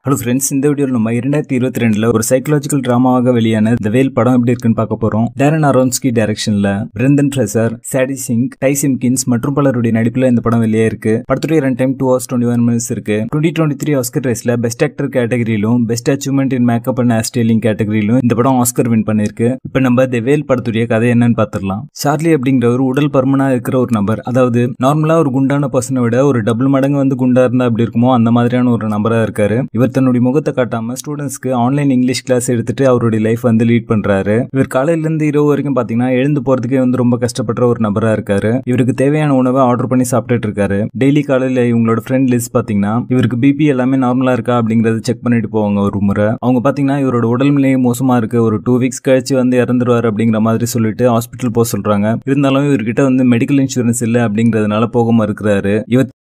hello friends இந்த வீடியோவில் நம்ம இரண்டாயிரத்தி இருபத்தி ரெண்டுல ஒரு சைக்கலாஜிக்கல் டிராமாவாக வெளியான த வேல் படம் எப்படி இருக்குன்னு பார்க்க போறோம் டேரன் அரோன்ஸ்கி டைரக்ஷன்ல பிரெந்தன் ஃப்ரெசர் சாடி சிங் டை சிம்கின்ஸ் மற்றும் பலருடைய நடிப்புல இந்த படம் வெளியே இருக்கு படத்துடைய run time two hours twenty one minutes இருக்கு டுவெண்ட்டி டுவெண்ட்டி த்ரீ ஆஸ்கர் ரேஸ்ல பெஸ்ட் ஆக்டர் கேட்டகரியிலும் best achievement in makeup and hair styling கேட்டகரியிலும் இந்த படம் ஆஸ்கர் வின் பண்ணிருக்கு இப்போ நம்ம த வேல் படத்துடைய கதை என்னன்னு பார்த்துடலாம் சார்லி அப்படிங்கிற ஒரு உடல் பருமனா இருக்கிற ஒரு நபர் அதாவது நார்மலா ஒரு குண்டான பர்சனை விட ஒரு டபுள் மடங்கு வந்து குண்டா இருந்தா எப்படி இருக்குமோ அந்த மாதிரியான ஒரு நபரா இருக்காரு இவர் தன்னுடைய முகத்தை காட்டாம ஸ்டூடெண்ட்ஸ்க்கு ஆன்லைன் இங்கிலீஷ் கிளாஸ் எடுத்துட்டு அவருடைய லைஃப் வந்து லீட் பண்றாரு இவர் காலையில இருந்து இரவு வரைக்கும் பாத்தீங்கன்னா எழுந்து போறதுக்கே வந்து ரொம்ப கஷ்டப்படுற ஒரு நபரா இருக்காரு இவருக்கு தேவையான உணவை ஆர்டர் பண்ணி சாப்பிட்டுட்டு இருக்காரு டெய்லி காலையில இவங்களோட ஃப்ரெண்ட் லிஸ்ட் பாத்தீங்கன்னா இவருக்கு பிபி எல்லாமே நார்மலா இருக்கா அப்படிங்கறத செக் பண்ணிட்டு போவாங்க ஒரு முறை அவங்க பாத்தீங்கன்னா இவரோட உடல்நிலை மோசமா இருக்கு ஒரு டூ வீக்ஸ் கழிச்சு வந்து இறந்துருவாரு அப்படிங்கிற மாதிரி சொல்லிட்டு ஹாஸ்பிட்டல் போக சொல்றாங்க இருந்தாலும் இவர்கிட்ட வந்து மெடிக்கல் இன்சூரன்ஸ் இல்ல அப்படிங்கறதுனால போக மறுக்கிறாரு இவர்